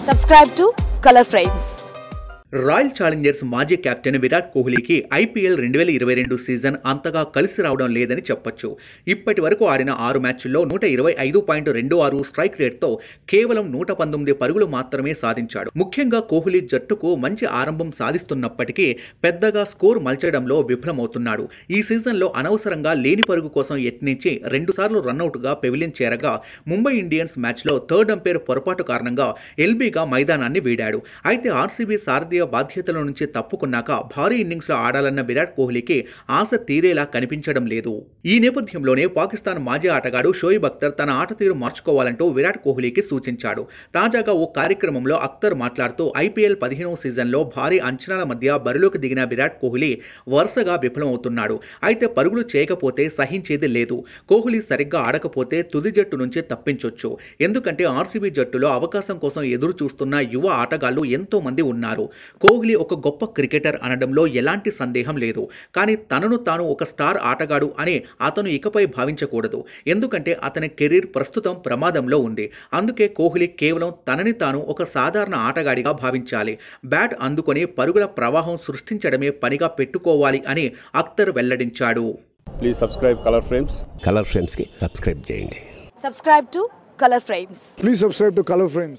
Subscribe to Color Frames. Royal Challengers మాజీ captain Virat కోహ్లీకి IPL రెండు వేల ఇరవై రెండు సీజన్ అంతగా కలిసి రావడం లేదని చెప్పొచ్చు ఇప్పటి వరకు ఆడిన ఆరు మ్యాచ్ల్లో నూట ఇరవై ఐదు పాయింట్ రెండు ఆరు స్ట్రైక్ రేట్తో కేవలం నూట పంతొమ్మిది పరుగులు మాత్రమే సాధించాడు ముఖ్యంగా కోహ్లీ జట్టుకు మంచి ఆరంభం సాధిస్తున్నప్పటికీ పెద్దగా స్కోర్ మల్చడంలో విఫలమవుతున్నాడు ఈ సీజన్లో అనవసరంగా లేని పరుగు కోసం యత్నించి రెండుసార్లు రన్అట్గా పెవిలియన్ చేరగా ముంబై ఇండియన్స్ మ్యాచ్లో థర్డ్ అంపైర్ పొరపాటు కారణంగా ఎల్బీగా మైదానాన్ని వీడాడు అయితే ఆర్సీబీ సారథ్య బాధ్యతల నుంచి తప్పుకున్నాక భారీ ఇన్నింగ్స్లో ఆడాలన్న విరాట్ కోహ్లీకి ఆశ తీరేలా కనిపించడం లేదు ఈ నేపథ్యంలోనే పాకిస్తాన్ మాజీ ఆటగాడు షోయిబ్ అఖ్తర్ తన ఆట తీరు మార్చుకోవాలంటూ విరాట్ కోహ్లీకి సూచించాడు తాజాగా ఓ కార్యక్రమంలో అఖ్తర్ మాట్లాడుతూ ఐపీఎల్ పదిహేనవ సీజన్లో భారీ అంచనాల మధ్య బరిలోకి దిగిన విరాట్ కోహ్లీ వరుసగా విఫలమవుతున్నాడు అయితే పరుగులు చేయకపోతే సహించేది లేదు కోహ్లీ సరిగ్గా ఆడకపోతే తుది జట్టు నుంచి తప్పించొచ్చు ఎందుకంటే ఆర్సీబీ జట్టులో అవకాశం కోసం ఎదురు చూస్తున్న యువ ఆటగాళ్లు ఎంతో మంది ఉన్నారు కోహ్లీ ఒక గొప్ప క్రికెటర్ అనడంలో ఎలాంటి సందేహం లేదు కానీ తనను తాను ఒక స్టార్ ఆటగాడు అని అతను ఇకపై భావించకూడదు ఎందుకంటే అతని కెరీర్ ప్రస్తుతం ప్రమాదంలో ఉంది అందుకే కోహ్లీ కేవలం తనని తాను ఒక సాధారణ ఆటగాడిగా భావించాలి బ్యాట్ అందుకొని పరుగుల ప్రవాహం సృష్టించడమే పనిగా పెట్టుకోవాలి అని అఖ్తర్ వెల్లడించాడు please subscribe Color Frames Color ఫ్రేమ్స్కి సబ్స్క్రైబ్ చేయండి Subscribe to Color Frames. Please subscribe to Color Frames.